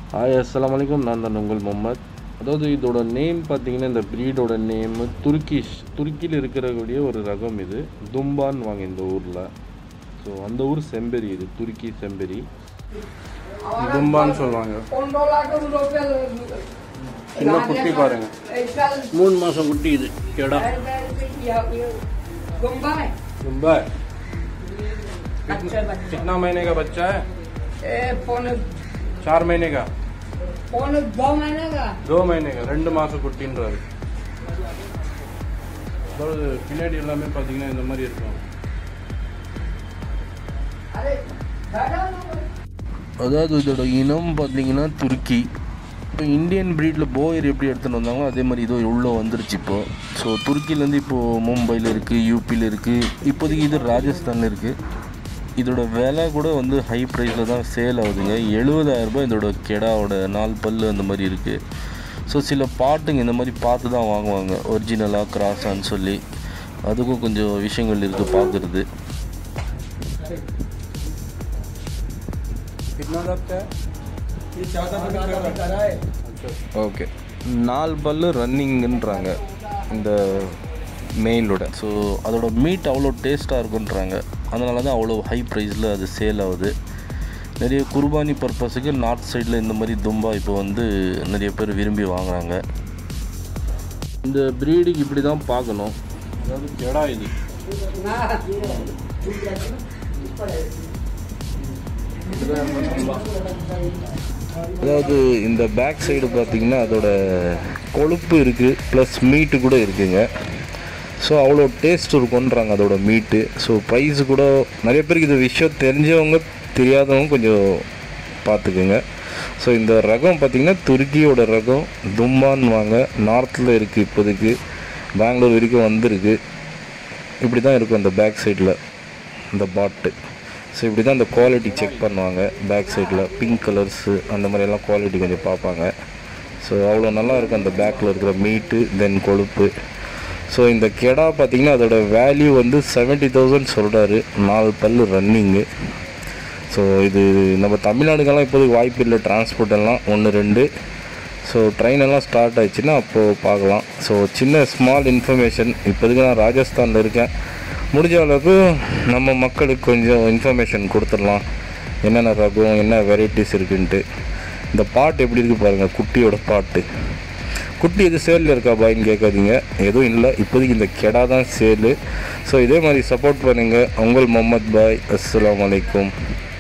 hi அஸ்ஸலாமு அலைக்கும் நான் தான் உங்கள் முகமது அதாவது இதோட நேம் பார்த்தீங்கன்னா இந்த ப்ரீடோட நேம் துருக்கிஷ் துருக்கியில் இருக்கக்கூடிய ஒரு ரகம் இது தும்பான் வாங்க இந்த ஊரில் ஸோ அந்த ஊர் செம்பெரி இது துருக்கி செம்பெரி தும்பான்னு சொல்லுவாங்க சின்ன குட்டி பாருங்க மூணு மாசம் குட்டி இது கெடா दुम्बा बच्चा बच्चा कितना महीने का बच्चा है ए, पौने चार महीने का पौने दो महीने का दो महीने का ரெண்டு மாசம் குட்டின்றாரு அதாவது பின்னாடி எல்லாமே பார்த்தீங்கன்னா இந்த மாதிரி இருக்கும் अरे बैठा அதாவது இதோட இனம் பார்த்தீங்கன்னா துருக்கி இப்போ இந்தியன் ப்ரீடில் போயர் எப்படி எடுத்துகிட்டு வந்தாங்களோ அதே மாதிரி இதோ உள்ளே வந்துருச்சு இப்போ ஸோ துருக்கிலேருந்து இப்போது மும்பையில் இருக்குது யூபியில் இருக்குது இப்போதைக்கு இது ராஜஸ்தானில் இருக்குது இதோட விலை கூட வந்து ஹை ப்ரைஸில் தான் சேல் ஆகுதுங்க 70000 ரூபாய் இதோட கெடாவோட நாலு பல்லு அந்த மாதிரி இருக்குது ஸோ சில பாட்டுங்க இந்த மாதிரி பார்த்து தான் வாங்குவாங்க ஒரிஜினலாக கிராஸான்னு சொல்லி அதுக்கும் கொஞ்சம் விஷயங்கள் இருக்குது பார்க்குறது कितना दबता है ஓகே நாலு பல்லு ரன்னிங்குன்றாங்க இந்த மெயிலோட ஸோ அதோட மீட் அவ்வளோ டேஸ்ட்டாக இருக்குன்றாங்க அதனால தான் அவ்வளோ ஹை ப்ரைஸில் அது சேல் ஆகுது நிறைய குர்பானி பர்பஸுக்கு நார்த் சைடில் இந்த மாதிரி தும்பா இப்போ வந்து நிறைய பேர் விரும்பி வாங்குறாங்க இந்த ப்ரீடுக்கு இப்படி தான் பார்க்கணும் அதாவது கெடா இது அதாவது இந்த பேக் சைடு பார்த்தீங்கன்னா அதோட கொழுப்பு இருக்குது ப்ளஸ் மீட்டு கூட இருக்குங்க ஸோ அவ்வளோ டேஸ்ட் இருக்குன்றாங்க அதோட மீட்டு ஸோ ப்ரைஸ் கூட நிறைய பேருக்கு இது விஷயம் தெரிஞ்சவங்க தெரியாதவங்க கொஞ்சம் பார்த்துக்குங்க ஸோ இந்த ரகம் பார்த்திங்கன்னா துருக்கியோட ரகம் தும்பான் வாங்க நார்த்தில் இருக்குது இப்போதைக்கு பெங்களூர் வரைக்கும் வந்திருக்கு இப்படி தான் இருக்கும் அந்த பேக் சைடில் இந்த பாட்டு ஸோ இப்படி தான் அந்த குவாலிட்டி செக் பண்ணுவாங்க பேக் சைடில் பிங்க் கலர்ஸு அந்த மாதிரியெல்லாம் குவாலிட்டி கொஞ்சம் பார்ப்பாங்க ஸோ அவ்வளோ நல்லா இருக்கும் அந்த பேக்கில் இருக்கிற மீட்டு தென் கொழுப்பு ஸோ இந்த கெடா பார்த்திங்கன்னா அதோட வேல்யூ வந்து செவன்ட்டி தௌசண்ட் சொல்கிறாரு நாலு பல்லு ரன்னிங்கு ஸோ இது நம்ம தமிழ்நாடுக்கெல்லாம் இப்போதைக்கு வாய்ப்பு இல்லை டிரான்ஸ்போர்ட் எல்லாம் ஒன்று ரெண்டு ஸோ ட்ரெயின் எல்லாம் ஸ்டார்ட் ஆயிடுச்சுன்னா அப்போது பார்க்கலாம் ஸோ சின்ன ஸ்மால் இன்ஃபர்மேஷன் இப்போதைக்கு நான் ராஜஸ்தானில் இருக்கேன் முடிஞ்ச அளவுக்கு நம்ம மக்களுக்கு கொஞ்சம் இன்ஃபர்மேஷன் கொடுத்துடலாம் என்னென்ன ரகம் என்ன வெரைட்டிஸ் இருக்குன்ட்டு இந்த பாட்டு எப்படி இருக்குது பாருங்கள் குட்டியோட பாட்டு குட்டி எது சேலில் இருக்கா பாயின்னு கேட்காதீங்க எதுவும் இல்லை இப்போதைக்கு இந்த கெடா தான் சேலு ஸோ இதே மாதிரி சப்போர்ட் பண்ணுங்கள் உங்கள் முகமது பாய் அஸ்ஸலாமு அலைக்கும்